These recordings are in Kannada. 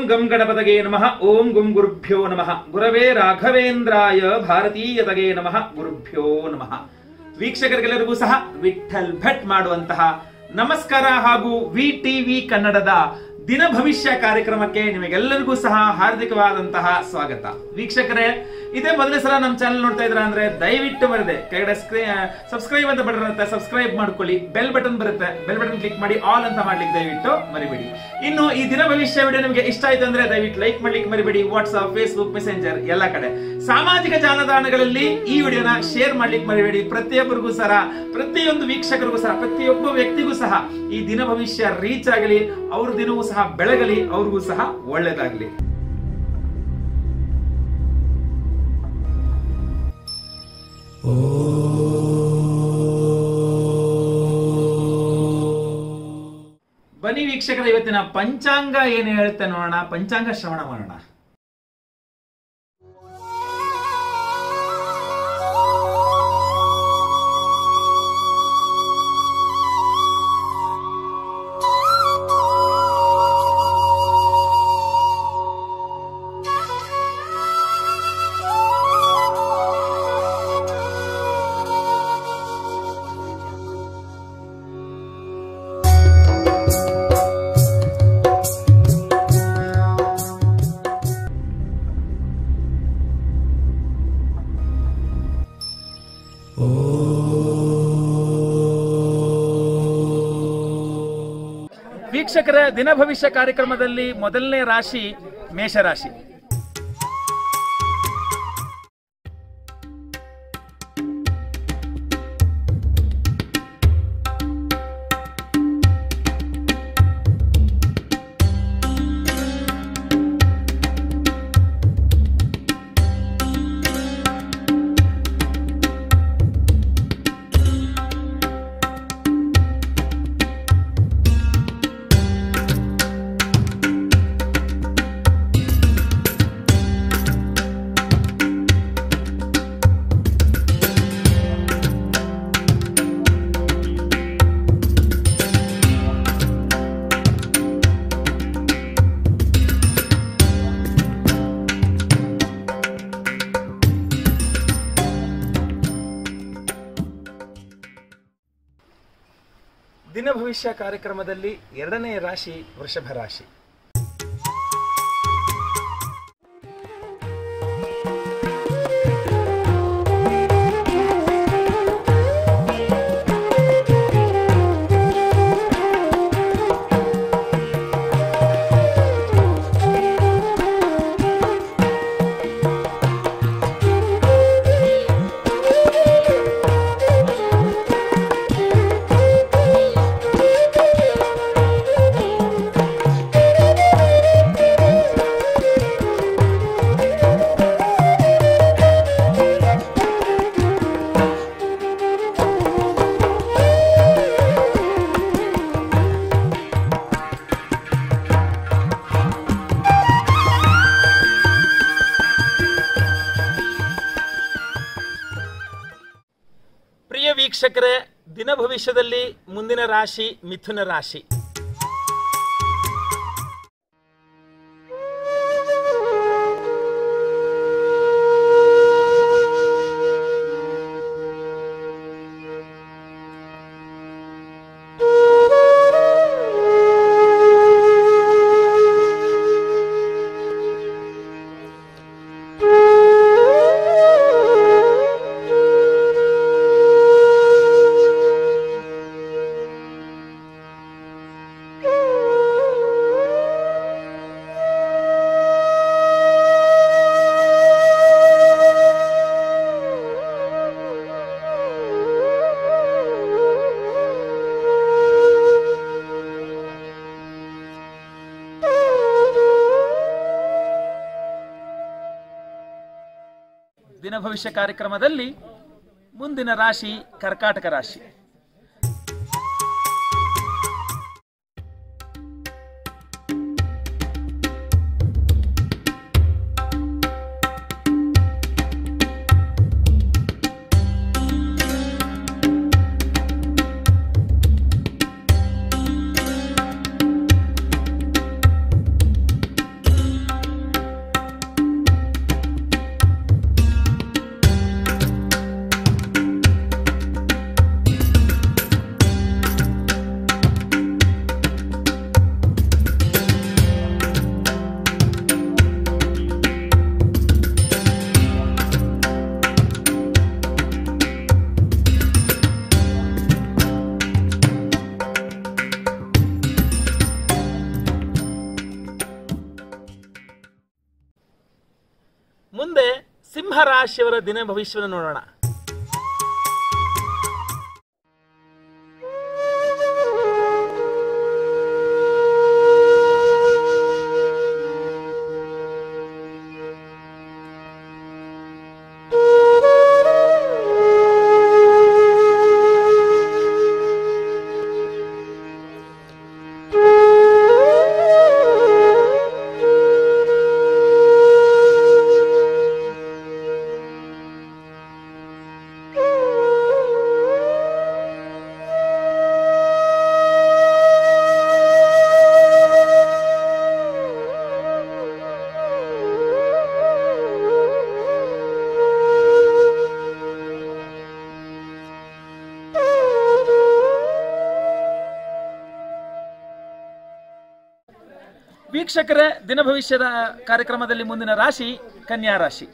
ಗಂ ಗಣಪತಗೆ ನಮಃ ಓಂ ಗುಂ ಗುರುಭ್ಯೋ ನಮಃ ಗುರವೇ ರಾಘವೇಂದ್ರಾಯ ಭಾರತೀಯತಗೆ ನಮಃ ಗುರುಭ್ಯೋ ನಮಃ ವೀಕ್ಷಕರಿಗೆಲ್ಲರಿಗೂ ಸಹ ವಿಠಲ್ ಭಟ್ ಮಾಡುವಂತಹ ನಮಸ್ಕಾರ ಹಾಗೂ ವಿ ಟಿವಿ ಕನ್ನಡದ ದಿನ ಭವಿಷ್ಯ ಕಾರ್ಯಕ್ರಮಕ್ಕೆ ನಿಮಗೆಲ್ಲರಿಗೂ ಸಹ ಹಾರ್ದಿಕವಾದಂತಹ ಸ್ವಾಗತ ವೀಕ್ಷಕರೇ ಇದೇ ಮೊದಲನೇ ಸಲ ನಮ್ಮ ಚಾನಲ್ ನೋಡ್ತಾ ಇದ್ರ ಅಂದ್ರೆ ದಯವಿಟ್ಟು ಬರದೆ ಕೆಳಗಡೆ ಸಬ್ಸ್ಕ್ರೈಬ್ ಅಂತ ಬಟನ್ ಇರುತ್ತೆ ಸಬ್ಸ್ಕ್ರೈಬ್ ಮಾಡ್ಕೊಳ್ಳಿ ಬೆಲ್ ಬಟನ್ ಬರುತ್ತೆ ಬೆಲ್ ಬಟನ್ ಕ್ಲಿಕ್ ಮಾಡಿ ಆಲ್ ಅಂತ ಮಾಡ್ಲಿಕ್ಕೆ ದಯವಿಟ್ಟು ಮರಿಬೇಡಿ ಇನ್ನು ಈ ದಿನ ಭವಿಷ್ಯ ವಿಡಿಯೋ ನಿಮಗೆ ಇಷ್ಟ ಆಯ್ತು ಅಂದ್ರೆ ದಯವಿಟ್ಟು ಲೈಕ್ ಮಾಡ್ಲಿಕ್ಕೆ ಮರಿಬೇಡಿ ವಾಟ್ಸ್ಆಪ್ ಫೇಸ್ಬುಕ್ ಮೆಸೆಂಜರ್ ಎಲ್ಲ ಕಡೆ ಸಾಮಾಜಿಕ ಜಾಲತಾಣಗಳಲ್ಲಿ ಈ ವಿಡಿಯೋನ ಶೇರ್ ಮಾಡ್ಲಿಕ್ಕೆ ಮರಿಬೇಡಿ ಪ್ರತಿಯೊಬ್ಬರಿಗೂ ಸಹ ಪ್ರತಿಯೊಂದು ವೀಕ್ಷಕರಿಗೂ ಸಹ ಪ್ರತಿಯೊಬ್ಬ ವ್ಯಕ್ತಿಗೂ ಸಹ ಈ ದಿನ ಭವಿಷ್ಯ ರೀಚ್ ಆಗಲಿ ಅವ್ರ ದಿನವೂ ಸಹ ಬೆಳಗಲಿ ಅವ್ರಿಗೂ ಸಹ ಒಳ್ಳೇದಾಗ್ಲಿ ಬನ್ನಿ ವೀಕ್ಷಕರ ಇವತ್ತಿನ ಪಂಚಾಂಗ ಏನು ಹೇಳುತ್ತೆ ನೋಡೋಣ ಪಂಚಾಂಗ ಶ್ರವಣ ಮಾಡೋಣ ವೀಕ್ಷಕರ ದಿನ ಭವಿಷ್ಯ ಕಾರ್ಯಕ್ರಮದಲ್ಲಿ ಮೊದಲನೇ ರಾಶಿ ಮೇಷರಾಶಿ ದಿನ ಭವಿಷ್ಯ ಕಾರ್ಯಕ್ರಮದಲ್ಲಿ ಎರಡನೇ ರಾಶಿ ವೃಷಭ ರಾಶಿ ಪ್ರಿಯ ವೀಕ್ಷಕರೇ ದಿನ ಭವಿಷ್ಯದಲ್ಲಿ ಮುಂದಿನ ರಾಶಿ ಮಿಥುನ ರಾಶಿ ದಿನ ಭವಿಷ್ಯ ಕಾರ್ಯಕ್ರಮದಲ್ಲಿ ಮುಂದಿನ ರಾಶಿ ಕರ್ಕಾಟಕ ರಾಶಿ ಸಿಂಹ ರಾಶಿಯವರ ದಿನ ಭವಿಷ್ಯವನ್ನು ನೋಡೋಣ ವೀಕ್ಷಕರೇ ದಿನ ಭವಿಷ್ಯದ ಕಾರ್ಯಕ್ರಮದಲ್ಲಿ ಮುಂದಿನ ರಾಶಿ ಕನ್ಯಾ ರಾಶಿ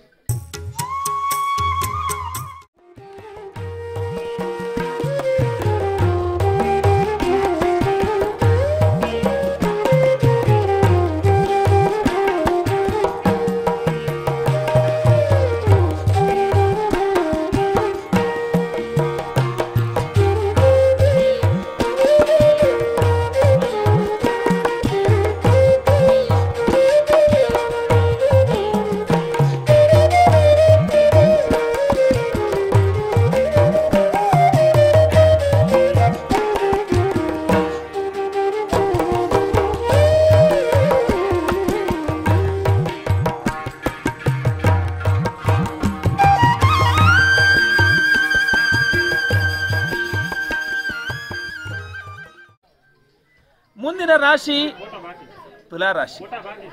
ಮುಂದಿನ ರಾಶಿ ತುಲಾ ರಾಶಿ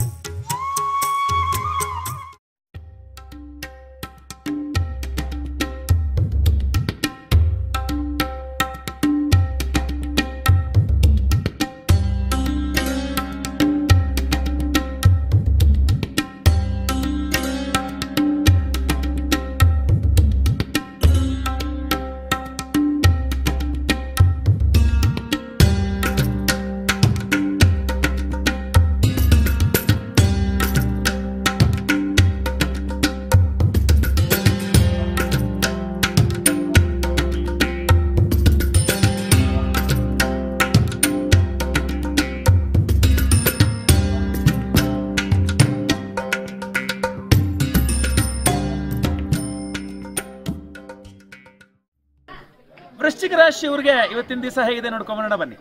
ವೃಶ್ಚಿಕ ರಾಶಿಯವರಿಗೆ ಇವತ್ತಿನ ದಿವಸ ಹೇಗಿದೆ ನೋಡ್ಕೊಂಬರೋಣ ಬನ್ನಿ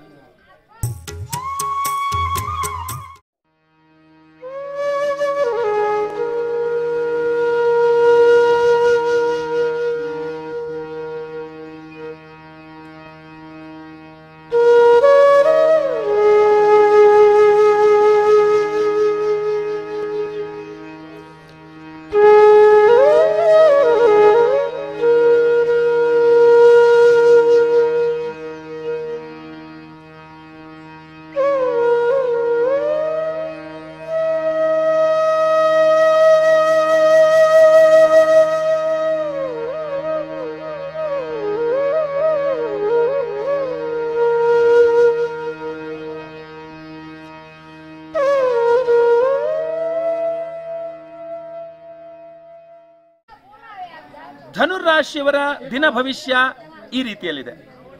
ಧನುರಾಶಿಯವರ ದಿನ ಭವಿಷ್ಯ ಈ ರೀತಿಯಲ್ಲಿದೆ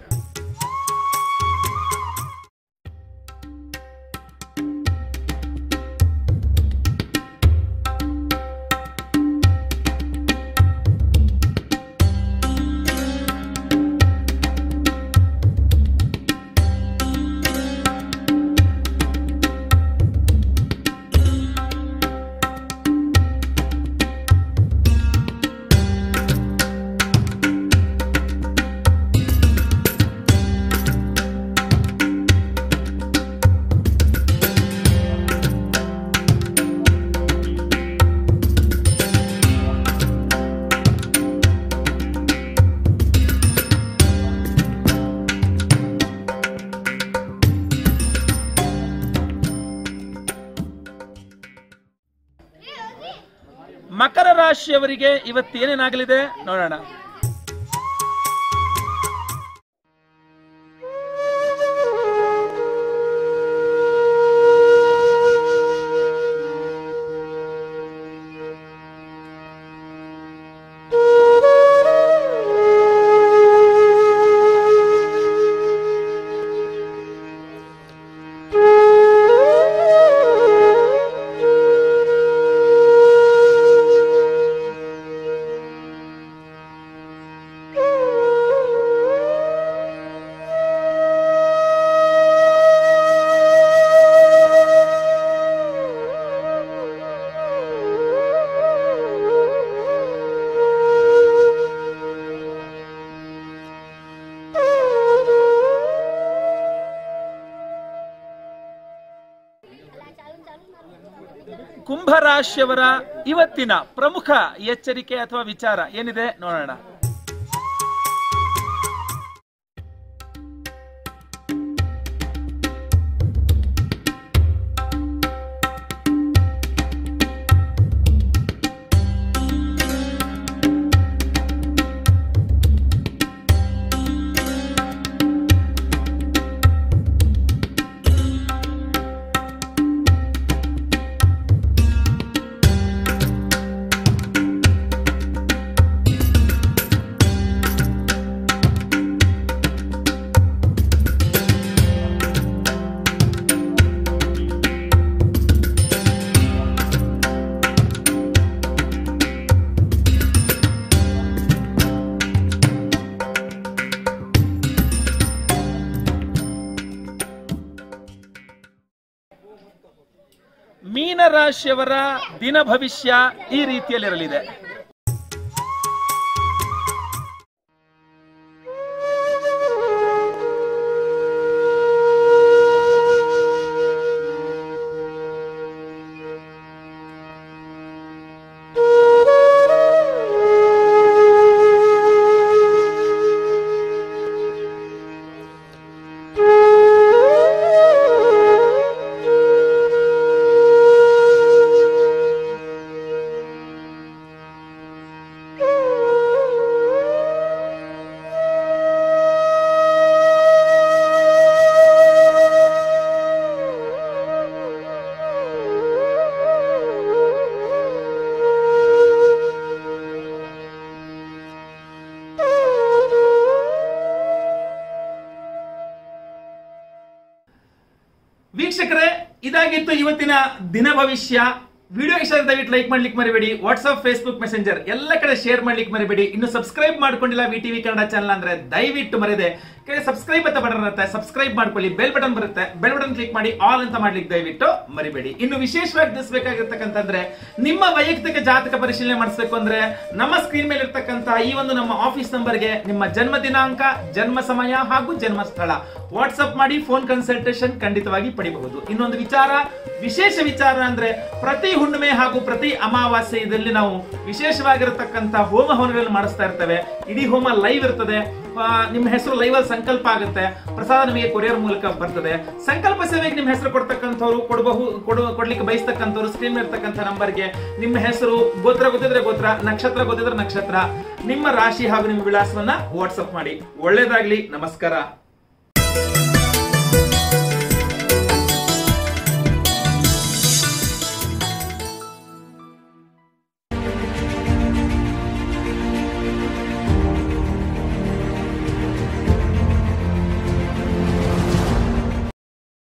ಮಕರ ರಾಶಿಯವರಿಗೆ ಇವತ್ತೇನೇನಾಗಲಿದೆ ನೋಡೋಣ ಕುಂಭ ರಾಶಿಯವರ ಇವತ್ತಿನ ಪ್ರಮುಖ ಎಚ್ಚರಿಕೆ ಅಥವಾ ವಿಚಾರ ಏನಿದೆ ನೋಡೋಣ ಮೀನರಾಶಿಯವರ ದಿನ ಭವಿಷ್ಯ ಈ ರೀತಿಯಲ್ಲಿರಲಿದೆ ವೀಕ್ಷಕರೇ ಇದಾಗಿತ್ತು ಇವತ್ತಿನ ದಿನ ಭವಿಷ್ಯ ವಿಡಿಯೋ ಇಷ್ಟ ಆದ್ರೆ ದಯವಿಟ್ಟು ಲೈಕ್ ಮಾಡ್ಲಿಕ್ಕೆ ಮರಿಬೇಡಿ ವಾಟ್ಸ್ಆಪ್ ಫೇಸ್ಬುಕ್ ಮೆಸೆಂಜರ್ ಎಲ್ಲ ಕಡೆ ಶೇರ್ ಮಾಡ್ಲಿಕ್ಕೆ ಮರಿಬೇಡಿ ಇನ್ನು ಸಬ್ಸ್ಕ್ರೈಬ್ ಮಾಡ್ಕೊಂಡಿಲ್ಲ ವಿ ಟಿವಿ ಕನ್ನಡ ಚಾನಲ್ ಅಂದ್ರೆ ದಯವಿಟ್ಟು ಮರಿದೆ ಕೆಳಗೆ ಸಬ್ಸ್ಕ್ರೈಬ್ ಅಂತ ಬಟನ್ ಇರುತ್ತೆ ಸಬ್ಸ್ಕ್ರೈಬ್ ಮಾಡ್ಕೊಳ್ಳಿ ಬೆಲ್ ಬಟನ್ ಬರುತ್ತೆ ಬೆಲ್ ಬಟನ್ ಕ್ಲಿಕ್ ಮಾಡಿ ಆಲ್ ಅಂತ ಮಾಡ್ಲಿಕ್ಕೆ ದಯವಿಟ್ಟು ಮರಿಬೇಡಿ ಇನ್ನು ವಿಶೇಷವಾಗಿ ತಿಳಿಸಬೇಕಾಗಿರ್ತಕ್ಕಂತಂದ್ರೆ ನಿಮ್ಮ ವೈಯಕ್ತಿಕ ಜಾತಕ ಪರಿಶೀಲನೆ ಮಾಡಿಸ್ಬೇಕು ಅಂದ್ರೆ ನಮ್ಮ ಸ್ಕ್ರೀನ್ ಮೇಲೆ ಇರ್ತಕ್ಕಂತ ಈ ಒಂದು ನಮ್ಮ ಆಫೀಸ್ ನಂಬರ್ಗೆ ನಿಮ್ಮ ಜನ್ಮ ದಿನಾಂಕ ಜನ್ಮ ಸಮಯ ಹಾಗೂ ಜನ್ಮ ಸ್ಥಳ ವಾಟ್ಸ್ಆಪ್ ಮಾಡಿ ಫೋನ್ ಕನ್ಸಲ್ಟೇಷನ್ ಖಂಡಿತವಾಗಿ ಪಡಿಬಹುದು ಇನ್ನೊಂದು ವಿಚಾರ ವಿಶೇಷ ವಿಚಾರ ಅಂದ್ರೆ ಪ್ರತಿ ಹುಣ್ಣಿಮೆ ಹಾಗೂ ಪ್ರತಿ ಅಮಾವಾಸ್ಯೆಯಲ್ಲಿ ನಾವು ವಿಶೇಷವಾಗಿರತಕ್ಕಂತ ಹೋಮ ಹವನಗಳನ್ನು ಮಾಡಿಸ್ತಾ ಇರ್ತೇವೆ ಇಡೀ ಹೋಮ ಲೈವ್ ಇರ್ತದೆ ಆ, ನಿಮ್ಮ ಹೆಸರು ಲೈವ್ ಅಲ್ಲಿ ಸಂಕಲ್ಪ ಆಗುತ್ತೆ ಪ್ರಸಾದ ನಿಮಗೆ ಕೊರಿಯರ್ ಮೂಲಕ ಬರ್ತದೆ ಸಂಕಲ್ಪ ಸೇವೆಗೆ ನಿಮ್ಮ ಹೆಸರು ಕೊಡ್ತಕ್ಕಂಥವ್ರು ಕೊಡಬಹು ಕೊಡು ಕೊಡ್ಲಿಕ್ಕೆ ಬಯಸ್ತಕ್ಕಂಥವ್ರು ಸ್ಕ್ರೀನ್ ಇರ್ತಕ್ಕಂಥ ನಂಬರ್ಗೆ ನಿಮ್ಮ ಹೆಸರು ಗೋತ್ರ ಗೊತ್ತಿದ್ರೆ ಗೋತ್ರ ನಕ್ಷತ್ರ ಗೊತ್ತಿದ್ರೆ ನಕ್ಷತ್ರ ನಿಮ್ಮ ರಾಶಿ ಹಾಗೂ ನಿಮ್ಮ ವಿಳಾಸವನ್ನ ವಾಟ್ಸಪ್ ಮಾಡಿ ಒಳ್ಳೇದಾಗ್ಲಿ ನಮಸ್ಕಾರ